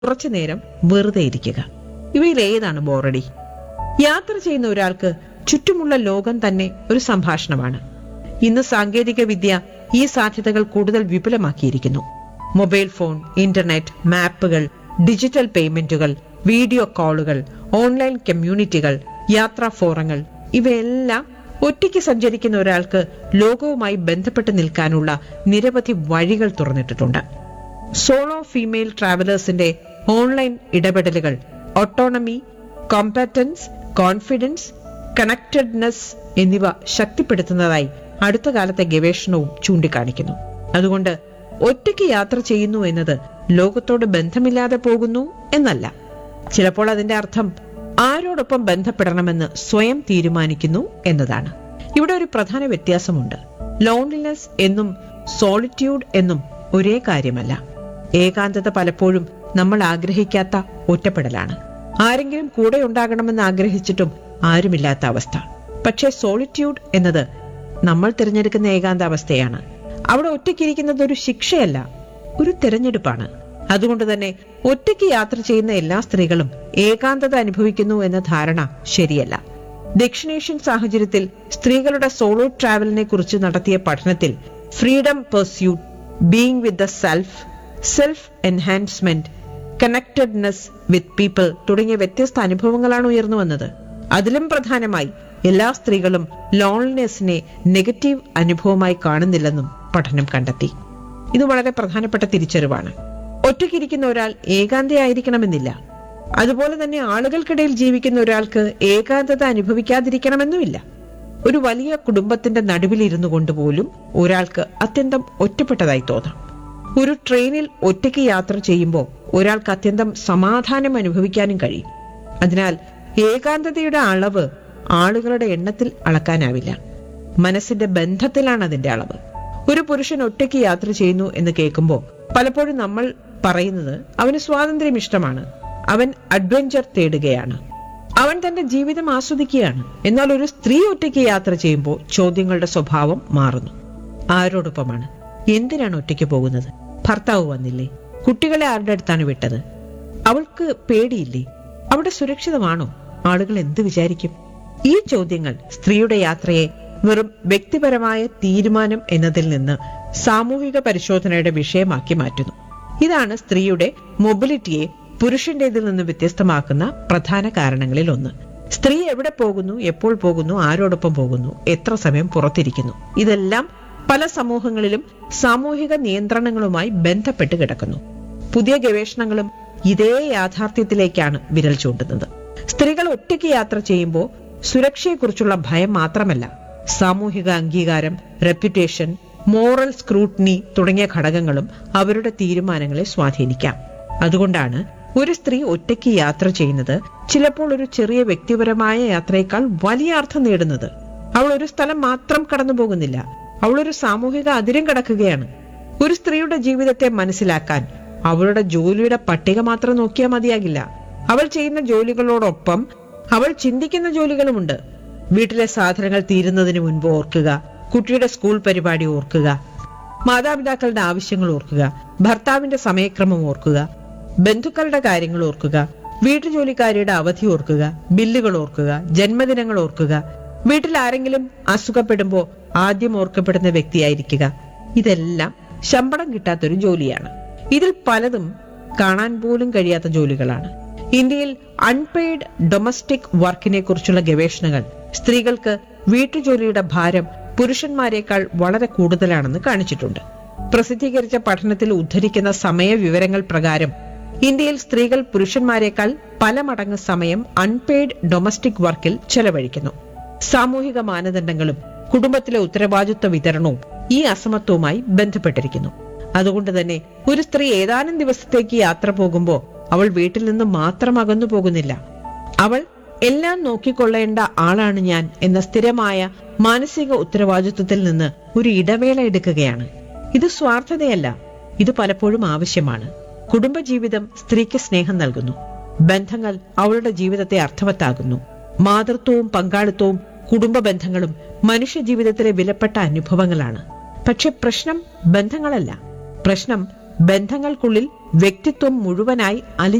കുറച്ചു നേരം വെറുതെ ഇരിക്കുക ഇവയിൽ ഏതാണ് ബോറടി യാത്ര ചെയ്യുന്ന ഒരാൾക്ക് ചുറ്റുമുള്ള ലോകം തന്നെ ഒരു സംഭാഷണമാണ് ഇന്ന് സാങ്കേതിക വിദ്യ ഈ സാധ്യതകൾ കൂടുതൽ വിപുലമാക്കിയിരിക്കുന്നു മൊബൈൽ ഫോൺ ഇന്റർനെറ്റ് മാപ്പുകൾ ഡിജിറ്റൽ പേയ്മെന്റുകൾ വീഡിയോ കോളുകൾ ഓൺലൈൻ കമ്മ്യൂണിറ്റികൾ യാത്രാ ഫോറങ്ങൾ ഇവയെല്ലാം ഒറ്റയ്ക്ക് സഞ്ചരിക്കുന്ന ഒരാൾക്ക് ലോകവുമായി ബന്ധപ്പെട്ട് നിൽക്കാനുള്ള നിരവധി വഴികൾ തുറന്നിട്ടിട്ടുണ്ട് സോളോ ഫീമെയിൽ ട്രാവലേഴ്സിന്റെ ഓൺലൈൻ ഇടപെടലുകൾ ഓട്ടോണമി കോമ്പറ്റൻസ് കോൺഫിഡൻസ് കണക്റ്റഡ്നെസ് എന്നിവ ശക്തിപ്പെടുത്തുന്നതായി അടുത്ത കാലത്തെ ഗവേഷണവും ചൂണ്ടിക്കാണിക്കുന്നു അതുകൊണ്ട് ഒറ്റയ്ക്ക് യാത്ര ചെയ്യുന്നു എന്നത് ലോകത്തോട് ബന്ധമില്ലാതെ പോകുന്നു എന്നല്ല ചിലപ്പോൾ അതിന്റെ അർത്ഥം ആരോടൊപ്പം ബന്ധപ്പെടണമെന്ന് സ്വയം തീരുമാനിക്കുന്നു എന്നതാണ് ഇവിടെ ഒരു പ്രധാന വ്യത്യാസമുണ്ട് ലോൺലിനെസ് എന്നും സോളിറ്റ്യൂഡ് എന്നും ഒരേ കാര്യമല്ല ഏകാന്തത പലപ്പോഴും നമ്മൾ ആഗ്രഹിക്കാത്ത ഒറ്റപ്പെടലാണ് ആരെങ്കിലും കൂടെ ഉണ്ടാകണമെന്ന് ആഗ്രഹിച്ചിട്ടും ആരുമില്ലാത്ത അവസ്ഥ പക്ഷേ സോളിറ്റ്യൂഡ് എന്നത് നമ്മൾ തിരഞ്ഞെടുക്കുന്ന ഏകാന്താവസ്ഥയാണ് അവിടെ ഒറ്റയ്ക്കിരിക്കുന്നത് ഒരു ശിക്ഷയല്ല ഒരു തിരഞ്ഞെടുപ്പാണ് അതുകൊണ്ട് തന്നെ ഒറ്റയ്ക്ക് യാത്ര ചെയ്യുന്ന എല്ലാ സ്ത്രീകളും ഏകാന്തത അനുഭവിക്കുന്നു എന്ന ധാരണ ശരിയല്ല ദക്ഷിണേഷ്യൻ സാഹചര്യത്തിൽ സ്ത്രീകളുടെ സോളോ ട്രാവലിനെ കുറിച്ച് നടത്തിയ പഠനത്തിൽ freedom pursuit being with the self self enhancement connectedness with people തുടങ്ങിയ വ്യത്യസ്ത അനുഭവങ്ങളാണ് ഉയർന്നു വന്നത് അതിലും പ്രധാനമായി എല്ലാ സ്ത്രീകളും ലോൺലിനെസ്സിനെ നെഗറ്റീവ് അനുഭവമായി കാണുന്നില്ലെന്നും പഠനം കണ്ടെത്തി ഇത് വളരെ പ്രധാനപ്പെട്ട തിരിച്ചറിവാണ് ഒറ്റയ്ക്കിരിക്കുന്ന ഒരാൾ ഏകാന്തയായിരിക്കണമെന്നില്ല അതുപോലെ തന്നെ ആളുകൾക്കിടയിൽ ജീവിക്കുന്ന ഒരാൾക്ക് ഏകാന്തത അനുഭവിക്കാതിരിക്കണമെന്നുമില്ല ഒരു വലിയ കുടുംബത്തിന്റെ നടുവിലിരുന്നു കൊണ്ട് പോലും ഒരാൾക്ക് അത്യന്തം ഒറ്റപ്പെട്ടതായി തോന്നാം ഒരു ട്രെയിനിൽ ഒറ്റയ്ക്ക് യാത്ര ചെയ്യുമ്പോൾ ഒരാൾക്ക് അത്യന്തം സമാധാനം അനുഭവിക്കാനും കഴിയും അതിനാൽ ഏകാന്തതയുടെ അളവ് ആളുകളുടെ എണ്ണത്തിൽ അളക്കാനാവില്ല മനസ്സിന്റെ ബന്ധത്തിലാണ് അതിന്റെ അളവ് ഒരു പുരുഷൻ ഒറ്റയ്ക്ക് യാത്ര ചെയ്യുന്നു എന്ന് കേൾക്കുമ്പോൾ പലപ്പോഴും നമ്മൾ പറയുന്നത് അവന് സ്വാതന്ത്ര്യം ഇഷ്ടമാണ് അവൻ അഡ്വഞ്ചർ തേടുകയാണ് അവൻ തന്റെ ജീവിതം ആസ്വദിക്കുകയാണ് എന്നാൽ ഒരു സ്ത്രീ ഒറ്റയ്ക്ക് യാത്ര ചെയ്യുമ്പോൾ ചോദ്യങ്ങളുടെ സ്വഭാവം മാറുന്നു ആരോടൊപ്പമാണ് എന്തിനാണ് ഒറ്റയ്ക്ക് പോകുന്നത് ഭർത്താവ് വന്നില്ലേ കുട്ടികളെ ആരുടെ അടുത്താണ് വിട്ടത് അവൾക്ക് പേടിയില്ലേ അവിടെ സുരക്ഷിതമാണോ ആളുകൾ എന്ത് വിചാരിക്കും ഈ ചോദ്യങ്ങൾ സ്ത്രീയുടെ യാത്രയെ വെറും വ്യക്തിപരമായ തീരുമാനം എന്നതിൽ നിന്ന് സാമൂഹിക പരിശോധനയുടെ വിഷയമാക്കി മാറ്റുന്നു ഇതാണ് സ്ത്രീയുടെ മൊബിലിറ്റിയെ പുരുഷന്റേതിൽ നിന്ന് വ്യത്യസ്തമാക്കുന്ന പ്രധാന കാരണങ്ങളിൽ ഒന്ന് സ്ത്രീ എവിടെ പോകുന്നു എപ്പോൾ പോകുന്നു ആരോടൊപ്പം പോകുന്നു എത്ര സമയം പുറത്തിരിക്കുന്നു ഇതെല്ലാം പല സമൂഹങ്ങളിലും സാമൂഹിക നിയന്ത്രണങ്ങളുമായി ബന്ധപ്പെട്ട് കിടക്കുന്നു പുതിയ ഗവേഷണങ്ങളും ഇതേ യാഥാർത്ഥ്യത്തിലേക്കാണ് വിരൽ ചൂണ്ടുന്നത് സ്ത്രീകൾ ഒറ്റയ്ക്ക് യാത്ര ചെയ്യുമ്പോൾ സുരക്ഷയെക്കുറിച്ചുള്ള ഭയം മാത്രമല്ല സാമൂഹിക അംഗീകാരം റെപ്യൂട്ടേഷൻ മോറൽ സ്ക്രൂട്ടിനി തുടങ്ങിയ ഘടകങ്ങളും അവരുടെ തീരുമാനങ്ങളെ സ്വാധീനിക്കാം അതുകൊണ്ടാണ് ഒരു സ്ത്രീ ഒറ്റയ്ക്ക് യാത്ര ചെയ്യുന്നത് ചിലപ്പോൾ ഒരു ചെറിയ വ്യക്തിപരമായ യാത്രയേക്കാൾ വലിയ അർത്ഥം നേടുന്നത് അവൾ ഒരു സ്ഥലം മാത്രം കടന്നു പോകുന്നില്ല അവൾ ഒരു സാമൂഹിക അതിരും കടക്കുകയാണ് ഒരു സ്ത്രീയുടെ ജീവിതത്തെ മനസ്സിലാക്കാൻ അവളുടെ ജോലിയുടെ പട്ടിക മാത്രം നോക്കിയാൽ മതിയാകില്ല അവൾ ചെയ്യുന്ന ജോലികളോടൊപ്പം അവൾ ചിന്തിക്കുന്ന ജോലികളുമുണ്ട് വീട്ടിലെ സാധനങ്ങൾ തീരുന്നതിന് മുൻപ് ഓർക്കുക കുട്ടിയുടെ സ്കൂൾ പരിപാടി ഓർക്കുക മാതാപിതാക്കളുടെ ആവശ്യങ്ങൾ ഓർക്കുക ഭർത്താവിന്റെ സമയക്രമം ഓർക്കുക ബന്ധുക്കളുടെ കാര്യങ്ങൾ ഓർക്കുക വീട്ടുജോലിക്കാരിയുടെ അവധി ഓർക്കുക ബില്ലുകൾ ഓർക്കുക ജന്മദിനങ്ങൾ ഓർക്കുക വീട്ടിൽ ആരെങ്കിലും അസുഖപ്പെടുമ്പോൾ ആദ്യം ഓർക്കപ്പെടുന്ന വ്യക്തിയായിരിക്കുക ഇതെല്ലാം ശമ്പളം കിട്ടാത്തൊരു ജോലിയാണ് ഇതിൽ പലതും കാണാൻ പോലും കഴിയാത്ത ജോലികളാണ് ഇന്ത്യയിൽ അൺപെയ്ഡ് ഡൊമസ്റ്റിക് വർക്കിനെ കുറിച്ചുള്ള ഗവേഷണങ്ങൾ സ്ത്രീകൾക്ക് വീട്ടുജോലിയുടെ ഭാരം പുരുഷന്മാരെക്കാൾ വളരെ കൂടുതലാണെന്ന് കാണിച്ചിട്ടുണ്ട് പ്രസിദ്ധീകരിച്ച പഠനത്തിൽ ഉദ്ധരിക്കുന്ന സമയ വിവരങ്ങൾ പ്രകാരം ഇന്ത്യയിൽ സ്ത്രീകൾ പുരുഷന്മാരെക്കാൾ പല മടങ്ങ് സമയം അൺപെയ്ഡ് ഡൊമസ്റ്റിക് വർക്കിൽ ചെലവഴിക്കുന്നു സാമൂഹിക മാനദണ്ഡങ്ങളും കുടുംബത്തിലെ ഉത്തരവാദിത്വ വിതരണവും ഈ അസമത്വവുമായി ബന്ധപ്പെട്ടിരിക്കുന്നു അതുകൊണ്ട് തന്നെ ഒരു സ്ത്രീ ഏതാനും ദിവസത്തേക്ക് യാത്ര പോകുമ്പോൾ അവൾ വീട്ടിൽ നിന്ന് മാത്രം അകന്നു പോകുന്നില്ല അവൾ എല്ലാം നോക്കിക്കൊള്ളേണ്ട ആളാണ് ഞാൻ എന്ന സ്ഥിരമായ മാനസിക ഉത്തരവാദിത്വത്തിൽ നിന്ന് ഒരു ഇടവേള എടുക്കുകയാണ് ഇത് സ്വാർത്ഥതയല്ല ഇത് പലപ്പോഴും ആവശ്യമാണ് കുടുംബജീവിതം സ്ത്രീക്ക് സ്നേഹം നൽകുന്നു ബന്ധങ്ങൾ അവളുടെ ജീവിതത്തെ അർത്ഥവത്താകുന്നു മാതൃത്വവും പങ്കാളിത്തവും കുടുംബ ബന്ധങ്ങളും മനുഷ്യ ജീവിതത്തിലെ വിലപ്പെട്ട അനുഭവങ്ങളാണ് പക്ഷെ പ്രശ്നം ബന്ധങ്ങളല്ല പ്രശ്നം ബന്ധങ്ങൾക്കുള്ളിൽ വ്യക്തിത്വം മുഴുവനായി അലി